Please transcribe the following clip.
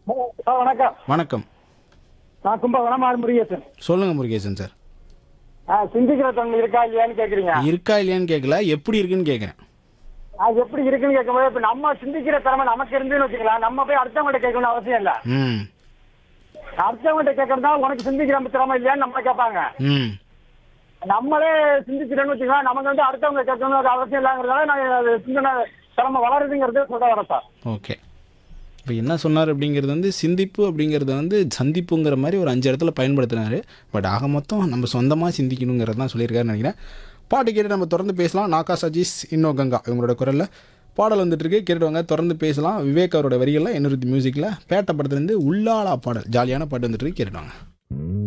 sir வணக்கம் வணக்கம் நான் கும்பகோணம் ஆர் முருகேசன் சொல்லுங்க முருகேசன் சார் ஆ, சிந்திக்கிற தன்மை இருக்கா இல்லையான்னு கேக்குறீங்க இருக்கா இல்லையான்னு கேட்கல எப்படி இருக்குன்னு கேட்குறேன் அது எப்படி இருக்குன்னு கேட்கும்போது இப்ப நம்ம சிந்திக்கிற திறமை நமக்கு இருந்துன்னு வச்சுக்கலாம் நம்ம போய் அடுத்தவங்கள்ட்ட கேட்கணும்னு அவசியம் இல்ல ம் அடுத்தவங்கள்ட்ட கேட்கறதா உனக்கு சிந்திக்கிற திறமை இல்லையான்னு நம்ம கேட்பாங்க ம் நம்மளே சிந்திக்கிறோம்னு வச்சுக்கலாம் நமக்கு வந்து அடுத்தவங்க கேட்கணும்னு அவசியம் இல்லைங்கிறதால நான் அது சிந்தனை திறமை வளருதுங்கிறது சொல்ல வரேன் சார் ஓகே இப்போ என்ன சொன்னார் அப்படிங்கிறது வந்து சிந்திப்பு அப்படிங்கிறத வந்து சந்திப்புங்கிற மாதிரி ஒரு அஞ்சு இடத்துல பயன்படுத்தினாரு பட் ஆக மொத்தம் நம்ம சொந்தமாக சிந்திக்கணுங்கிறது தான் சொல்லியிருக்காருன்னு நினைக்கிறேன் பாட்டு கேட்டு நம்ம தொடர்ந்து பேசலாம் நாகா சஜீஸ் இன்னோ கங்கா இவங்களோட குரலில் பாடல் வந்துட்டு இருக்கு கேட்டுவாங்க தொடர்ந்து பேசலாம் விவேக் அவரோட வரிகளில் என்னுடைய மியூசிக்கில் பேட்ட படத்துலேருந்து உள்ளாளா பாடல் ஜாலியான பாட்டு வந்துட்டு இருக்கு கேட்டுவாங்க